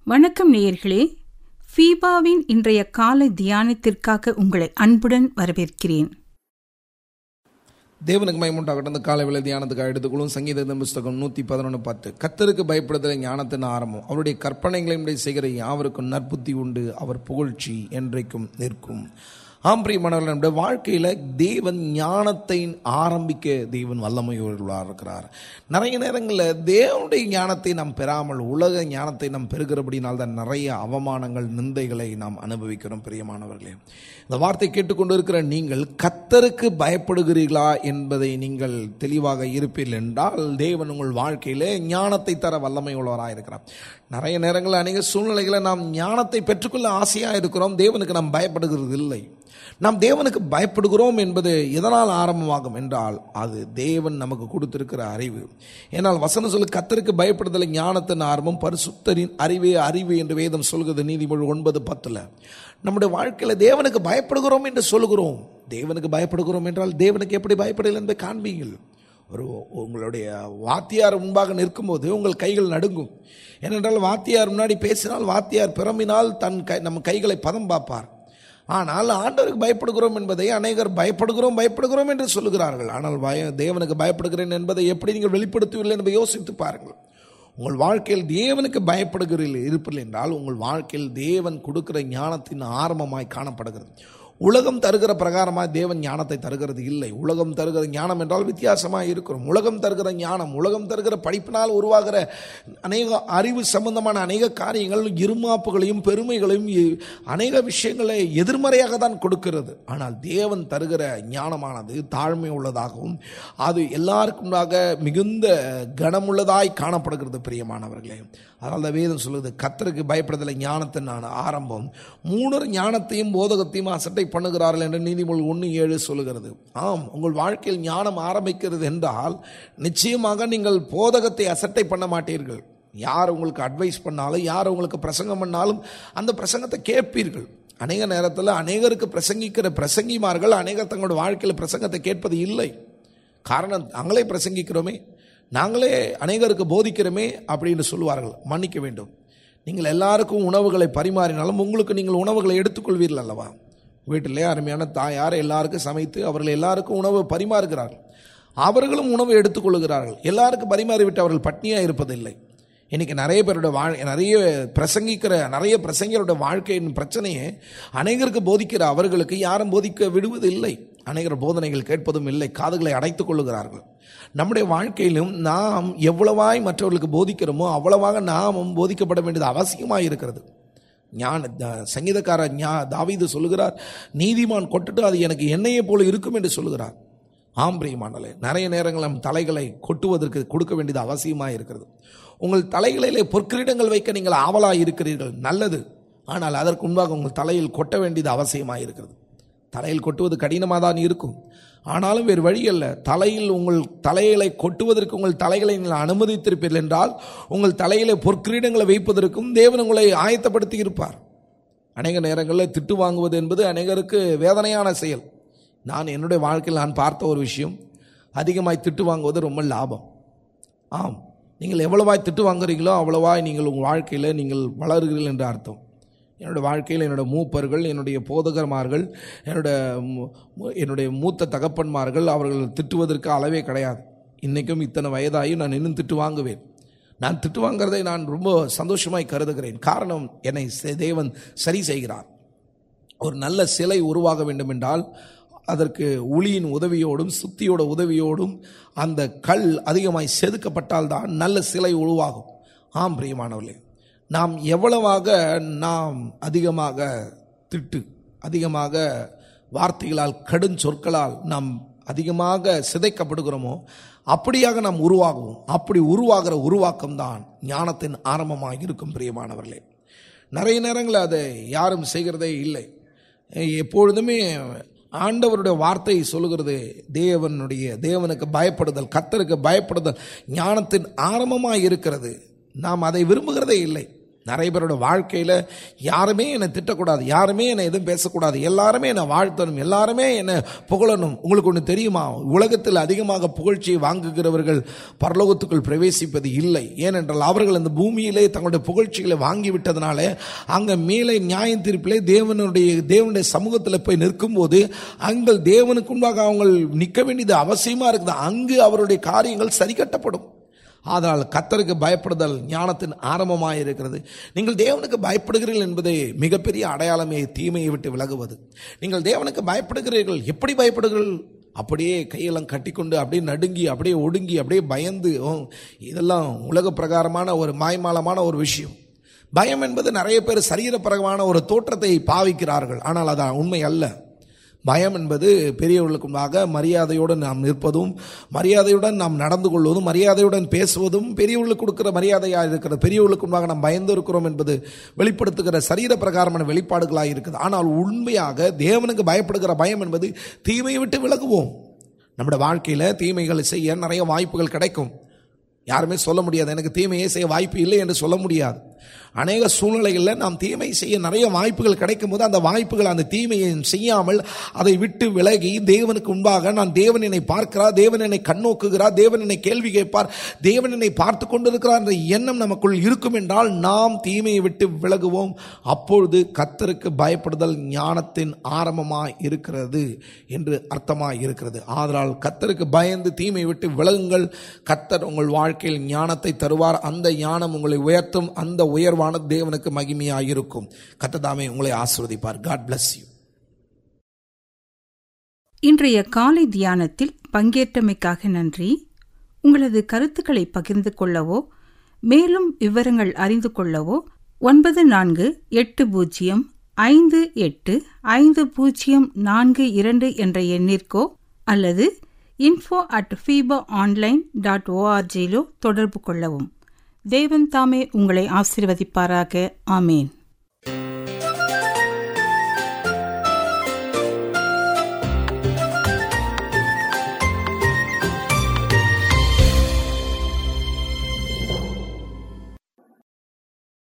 வணக்கம் நேயர்களே ஃபீபாவின் இன்றைய காலை தியானத்திற்காக உங்களை அன்புடன் வரவேற்கிறேன் தேவனுக்கு மயமுண்டாகட்டும் இந்த காலை வேலை தியானத்துக்காக எடுத்துக்கொள்ளும் சங்கீத புஸ்தகம் நூற்றி பதினொன்று பத்து கத்தருக்கு பயப்படுதல் ஞானத்தின் ஆரம்பம் அவருடைய கற்பனைகளை செய்கிற யாவருக்கும் நற்புத்தி உண்டு அவர் புகழ்ச்சி என்றைக்கும் நிற்கும் ஆம் பிரியமானவர்கள் நம்முடைய வாழ்க்கையில் தேவன் ஞானத்தை ஆரம்பிக்க தேவன் வல்லமையுள்ளவராக இருக்கிறார் நிறைய நேரங்களில் தேவனுடைய ஞானத்தை நாம் பெறாமல் உலக ஞானத்தை நாம் பெறுகிறபடினால் தான் நிறைய அவமானங்கள் நிந்தைகளை நாம் அனுபவிக்கிறோம் பிரியமானவர்களே இந்த வார்த்தை கேட்டுக்கொண்டு இருக்கிற நீங்கள் கத்தருக்கு பயப்படுகிறீர்களா என்பதை நீங்கள் தெளிவாக இருப்பீர்கள் என்றால் தேவன் உங்கள் வாழ்க்கையிலே ஞானத்தை தர வல்லமை உள்ளவராக இருக்கிறார் நிறைய நேரங்களில் அநேக சூழ்நிலைகளை நாம் ஞானத்தை பெற்றுக்கொள்ள ஆசையாக இருக்கிறோம் தேவனுக்கு நாம் பயப்படுகிறது இல்லை நாம் தேவனுக்கு பயப்படுகிறோம் என்பது எதனால் ஆரம்பமாகும் என்றால் அது தேவன் நமக்கு கொடுத்திருக்கிற அறிவு ஏன்னால் வசனம் சொல்லு கத்தருக்கு பயப்படுதலை ஞானத்தின் ஆரம்பம் பரிசுத்தரின் அறிவே அறிவு என்று வேதம் சொல்கிறது நீதிமொழி ஒன்பது பத்தில் நம்முடைய வாழ்க்கையில் தேவனுக்கு பயப்படுகிறோம் என்று சொல்கிறோம் தேவனுக்கு பயப்படுகிறோம் என்றால் தேவனுக்கு எப்படி பயப்படலை என்பதை காண்பீங்கள் ஒரு உங்களுடைய வாத்தியார் முன்பாக நிற்கும்போது உங்கள் கைகள் நடுங்கும் ஏனென்றால் வாத்தியார் முன்னாடி பேசினால் வாத்தியார் பிறம்பினால் தன் கை நம்ம கைகளை பதம் பார்ப்பார் ஆனால் ஆண்டவருக்கு பயப்படுகிறோம் என்பதை அநேகர் பயப்படுகிறோம் பயப்படுகிறோம் என்று சொல்லுகிறார்கள் ஆனால் பய தேவனுக்கு பயப்படுகிறேன் என்பதை எப்படி நீங்கள் வெளிப்படுத்துவீர்கள் என்பதை யோசித்து பாருங்கள் உங்கள் வாழ்க்கையில் தேவனுக்கு பயப்படுகிறீர்கள் இருப்பீர்கள் என்றால் உங்கள் வாழ்க்கையில் தேவன் கொடுக்கிற ஞானத்தின் ஆரம்பமாய் காணப்படுகிறது உலகம் தருகிற பிரகாரமாக தேவன் ஞானத்தை தருகிறது இல்லை உலகம் தருகிற ஞானம் என்றால் வித்தியாசமாக இருக்கிறோம் உலகம் தருகிற ஞானம் உலகம் தருகிற படிப்பினால் உருவாகிற அநேக அறிவு சம்பந்தமான அநேக காரியங்கள் இருமாப்புகளையும் பெருமைகளையும் அநேக விஷயங்களை எதிர்மறையாக தான் கொடுக்கிறது ஆனால் தேவன் தருகிற ஞானமானது தாழ்மை உள்ளதாகவும் அது எல்லாருக்குமாக மிகுந்த கனமுள்ளதாய் காணப்படுகிறது பிரியமானவர்களே அதனால் தான் வேதம் சொல்லுது கத்தருக்கு பயப்படுதலை ஞானத்தின் ஆரம்பம் மூணு ஞானத்தையும் போதகத்தையும் அசட்டை பண்ணுகிறார்கள் என்று நீதிமொழி ஒன்று ஏழு சொல்லுகிறது ஆம் உங்கள் வாழ்க்கையில் ஞானம் ஆரம்பிக்கிறது என்றால் நிச்சயமாக நீங்கள் போதகத்தை அசட்டை பண்ண மாட்டீர்கள் யார் உங்களுக்கு அட்வைஸ் பண்ணாலும் யார் உங்களுக்கு பிரசங்கம் பண்ணாலும் அந்த பிரசங்கத்தை கேட்பீர்கள் அநேக நேரத்தில் அநேகருக்கு பிரசங்கிக்கிற பிரசங்கிமார்கள் அநேகர் தங்களோட வாழ்க்கையில் பிரசங்கத்தை கேட்பது இல்லை காரணம் நாங்களே பிரசங்கிக்கிறோமே நாங்களே அநேகருக்கு போதிக்கிறோமே அப்படின்னு சொல்லுவார்கள் மன்னிக்க வேண்டும் நீங்கள் எல்லாருக்கும் உணவுகளை பரிமாறினாலும் உங்களுக்கு நீங்கள் உணவுகளை எடுத்துக்கொள்வீர்கள் அல்லவா வீட்டிலே அருமையான தாயார் எல்லாருக்கும் சமைத்து அவர்கள் எல்லாருக்கும் உணவு பரிமாறுகிறார்கள் அவர்களும் உணவு எடுத்துக்கொள்கிறார்கள் எல்லாருக்கும் பரிமாறிவிட்டு அவர்கள் பட்னியாக இருப்பதில்லை இன்றைக்கி நிறைய பேரோட வாழ் நிறைய பிரசங்கிக்கிற நிறைய பிரசங்கரோட வாழ்க்கையின் பிரச்சனையை அநேகருக்கு போதிக்கிற அவர்களுக்கு யாரும் போதிக்க விடுவது இல்லை அநேகர் போதனைகள் கேட்பதும் இல்லை காதுகளை அடைத்துக் கொள்ளுகிறார்கள் நம்முடைய வாழ்க்கையிலும் நாம் எவ்வளவாய் மற்றவர்களுக்கு போதிக்கிறோமோ அவ்வளவாக நாமும் போதிக்கப்பட வேண்டியது அவசியமாக இருக்கிறது ஞான சங்கீதக்கார ஞா தாவீது சொல்லுகிறார் நீதிமான் கொட்டுட்டு அது எனக்கு எண்ணெயை போல இருக்கும் என்று சொல்லுகிறார் ஆம்பிரியமானலே நிறைய நேரங்கள் நம் தலைகளை கொட்டுவதற்கு கொடுக்க வேண்டியது அவசியமாக இருக்கிறது உங்கள் தலைகளிலே பொற்கிரீடங்கள் வைக்க நீங்கள் ஆவலாக இருக்கிறீர்கள் நல்லது ஆனால் அதற்கு முன்பாக உங்கள் தலையில் கொட்ட வேண்டியது அவசியமாக இருக்கிறது தலையில் கொட்டுவது கடினமாக தான் இருக்கும் ஆனாலும் வேறு வழி அல்ல தலையில் உங்கள் தலைகளை கொட்டுவதற்கு உங்கள் தலைகளை நீங்கள் அனுமதித்திருப்பீர்கள் என்றால் உங்கள் தலையிலே பொற்கிரீடங்களை வைப்பதற்கும் தேவன் உங்களை ஆயத்தப்படுத்தி இருப்பார் அநேக நேரங்களில் திட்டு வாங்குவது என்பது அநேகருக்கு வேதனையான செயல் நான் என்னுடைய வாழ்க்கையில் நான் பார்த்த ஒரு விஷயம் அதிகமாய் திட்டு வாங்குவது ரொம்ப லாபம் ஆம் நீங்கள் எவ்வளவாய் திட்டு வாங்குறீங்களோ அவ்வளவாய் நீங்கள் உங்கள் வாழ்க்கையில் நீங்கள் வளருகிறீர்கள் என்று அர்த்தம் என்னோடய வாழ்க்கையில் என்னோடய மூப்பர்கள் என்னுடைய போதகர்மார்கள் என்னோட என்னுடைய மூத்த தகப்பன்மார்கள் அவர்கள் திட்டுவதற்கு அளவே கிடையாது இன்றைக்கும் இத்தனை வயதாயும் நான் இன்னும் திட்டு வாங்குவேன் நான் திட்டு வாங்குறதை நான் ரொம்ப சந்தோஷமாய் கருதுகிறேன் காரணம் என்னை தேவன் சரி செய்கிறார் ஒரு நல்ல சிலை உருவாக வேண்டும் என்றால் அதற்கு உளியின் உதவியோடும் சுத்தியோட உதவியோடும் அந்த கல் அதிகமாய் செதுக்கப்பட்டால் தான் நல்ல சிலை உருவாகும் ஆம் பிரியமானவர்களே நாம் எவ்வளவாக நாம் அதிகமாக திட்டு அதிகமாக வார்த்தைகளால் கடும் சொற்களால் நாம் அதிகமாக சிதைக்கப்படுகிறோமோ அப்படியாக நாம் உருவாகுவோம் அப்படி உருவாகிற உருவாக்கம் தான் ஞானத்தின் ஆரம்பமாக இருக்கும் பிரியமானவர்களே நிறைய நேரங்களில் அதை யாரும் செய்கிறதே இல்லை எப்பொழுதுமே ஆண்டவருடைய வார்த்தை சொல்லுகிறது தேவனுடைய தேவனுக்கு பயப்படுதல் கத்தருக்கு பயப்படுதல் ஞானத்தின் ஆரம்பமாக இருக்கிறது நாம் அதை விரும்புகிறதே இல்லை நிறைய பேரோட வாழ்க்கையில் யாருமே என்னை திட்டக்கூடாது யாருமே என்னை எதுவும் பேசக்கூடாது எல்லாருமே என்னை வாழ்த்தணும் எல்லாருமே என்னை புகழணும் உங்களுக்கு ஒன்று தெரியுமா உலகத்தில் அதிகமாக புகழ்ச்சியை வாங்குகிறவர்கள் பரலோகத்துக்குள் பிரவேசிப்பது இல்லை ஏனென்றால் அவர்கள் அந்த பூமியிலே தங்களுடைய புகழ்ச்சிகளை வாங்கி விட்டதுனால அங்கே மேலே நியாய தீர்ப்பிலே தேவனுடைய தேவனுடைய சமூகத்தில் போய் நிற்கும்போது அங்கே தேவனுக்கு முன்பாக அவங்க நிற்க வேண்டியது அவசியமாக இருக்குது அங்கு அவருடைய காரியங்கள் சரி கட்டப்படும் ஆனால் கத்தருக்கு பயப்படுதல் ஞானத்தின் ஆரம்பமாக இருக்கிறது நீங்கள் தேவனுக்கு பயப்படுகிறீர்கள் என்பது மிகப்பெரிய அடையாளமே தீமையை விட்டு விலகுவது நீங்கள் தேவனுக்கு பயப்படுகிறீர்கள் எப்படி பயப்படுகிறீர்கள் அப்படியே கையெல்லாம் கட்டிக்கொண்டு அப்படியே நடுங்கி அப்படியே ஒடுங்கி அப்படியே பயந்து ஓ, இதெல்லாம் உலக பிரகாரமான ஒரு மாய்மாலமான ஒரு விஷயம் பயம் என்பது நிறைய பேர் சரீரப்பிரகமான ஒரு தோற்றத்தை பாவிக்கிறார்கள் ஆனால் அது உண்மை அல்ல பயம் என்பது பெரியவர்களுக்கு முன்பாக மரியாதையுடன் நாம் நிற்பதும் மரியாதையுடன் நாம் நடந்து கொள்வதும் மரியாதையுடன் பேசுவதும் பெரியவர்களுக்கு கொடுக்கிற மரியாதையாக இருக்கிறது பெரியவர்களுக்கு முன்பாக நாம் பயந்து இருக்கிறோம் என்பது வெளிப்படுத்துகிற சரீர பிரகாரமான வெளிப்பாடுகளாக இருக்குது ஆனால் உண்மையாக தேவனுக்கு பயப்படுகிற பயம் என்பது தீமையை விட்டு விலகுவோம் நம்முடைய வாழ்க்கையில் தீமைகளை செய்ய நிறைய வாய்ப்புகள் கிடைக்கும் யாருமே சொல்ல முடியாது எனக்கு தீமையை செய்ய வாய்ப்பு இல்லை என்று சொல்ல முடியாது அநேக சூழ்நிலைகளில் நாம் தீமை செய்ய நிறைய வாய்ப்புகள் கிடைக்கும் போது அந்த வாய்ப்புகள் அந்த தீமையை செய்யாமல் அதை விட்டு விலகி தேவனுக்கு முன்பாக நான் தேவன் என்னை பார்க்கிறார் தேவன் என்னை கண்ணோக்குகிறார் தேவன் என்னை கேள்வி கேட்பார் தேவன் என்னை பார்த்து கொண்டிருக்கிறார் என்ற எண்ணம் நமக்குள் இருக்கும் என்றால் நாம் தீமையை விட்டு விலகுவோம் அப்பொழுது கத்தருக்கு பயப்படுதல் ஞானத்தின் ஆரம்பமாய் இருக்கிறது என்று அர்த்தமாய் இருக்கிறது ஆதலால் கத்தருக்கு பயந்து தீமை விட்டு விலகுங்கள் கத்தர் உங்கள் வாழ்க்கையில் ஞானத்தை தருவார் அந்த ஞானம் உங்களை உயர்த்தும் அந்த உயர்வான தேவனுக்கு மகிமையாக இருக்கும் கத்ததாமே உங்களை ஆசிர்வதிப்பார் காட் bless யூ இன்றைய காலை தியானத்தில் பங்கேற்றமைக்காக நன்றி உங்களது கருத்துக்களை பகிர்ந்து கொள்ளவோ மேலும் விவரங்கள் அறிந்து கொள்ளவோ ஒன்பது நான்கு எட்டு பூஜ்ஜியம் ஐந்து எட்டு ஐந்து பூஜ்ஜியம் நான்கு இரண்டு என்ற எண்ணிற்கோ அல்லது info at FEBA online dot ஓஆர்ஜியிலோ தொடர்பு கொள்ளவும் தேவன் தாமே உங்களை ஆசீர்வதிப்பாராக ஆமேன்